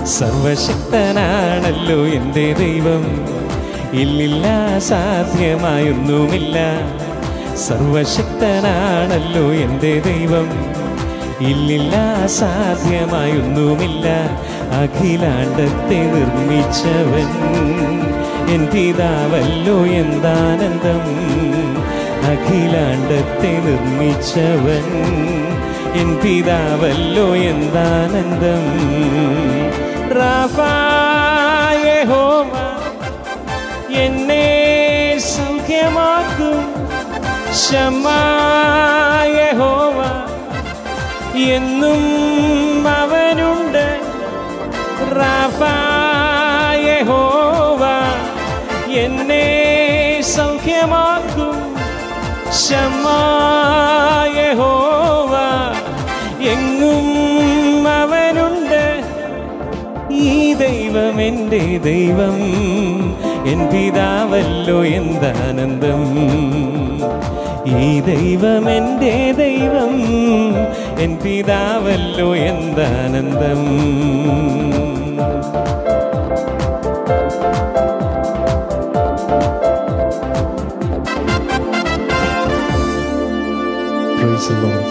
സർവശക്തനാണല്ലോ എൻ്റെ ദൈവം ഇല്ലില്ല സാധ്യമായൊന്നുമില്ല സർവശക്തനാണല്ലോ എൻ്റെ ദൈവം ഇല്ലില്ല സാധ്യമായൊന്നുമില്ല അഖിലാണ്ടത്തെ നിർമ്മിച്ചവൻ എൻ പിതാവല്ലോ എന്താനന്ദം അഖിലാണ്ടത്തെ നിർമ്മിച്ചവൻ എൻ പിതാവല്ലോ എന്താനന്ദം റാഫായഹോവ എന്നെ സൗഖ്യമാക്കും ശമായഹോവ എന്നും അവനുണ്ട് റാഫായഹോവ എന്നെ സൗഖ്യമാക്കും ശമായഹോവ എങ്ങും അവനുണ്ട് ഈ ദൈവം എൻ്റെ ദൈവം എൻ പിതാവല്ലോ എന്താനന്ദം ഈ ദൈവം എൻ്റെ ദൈവം എൻ പിതാവല്ലോ എന്താനന്ദം Praise the Lord.